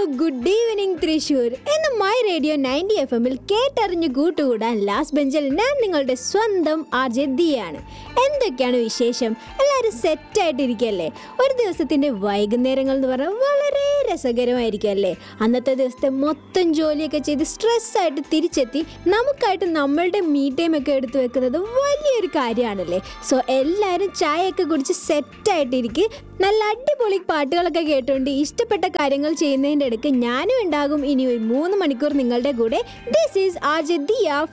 good evening Thrissur എന്ന my radio ninety F എമ്മിൽ കേട്ടറിഞ്ഞ് കൂട്ടുകൂടാൻ ലാസ്റ്റ് ബെഞ്ചിൽ ഞാൻ നിങ്ങളുടെ സ്വന്തം ആർ ജെ ദിയാണ് എന്തൊക്കെയാണ് വിശേഷം എല്ലാവരും സെറ്റായിട്ടിരിക്കല്ലേ ഒരു ദിവസത്തിൻ്റെ വൈകുന്നേരങ്ങൾ എന്ന് പറഞ്ഞാൽ വളരെ രസകരമായിരിക്കും അല്ലേ അന്നത്തെ ദിവസത്തെ മൊത്തം ജോലിയൊക്കെ ചെയ്ത് സ്ട്രെസ്സായിട്ട് തിരിച്ചെത്തി നമുക്കായിട്ട് നമ്മളുടെ മീ ടൈം ഒക്കെ എടുത്തു വെക്കുന്നത് വലിയൊരു കാര്യമാണല്ലേ സോ എല്ലാവരും ചായയൊക്കെ കുടിച്ച് സെറ്റായിട്ടിരിക്കും നല്ല അടിപൊളി പാട്ടുകളൊക്കെ കേട്ടുകൊണ്ട് ഇഷ്ടപ്പെട്ട കാര്യങ്ങൾ ചെയ്യുന്നതിൻ്റെ ഇടയ്ക്ക് ഞാനും ഉണ്ടാകും ഇനി ഒരു മൂന്ന് മണിക്കൂർ നിങ്ങളുടെ കൂടെ this is R J Diya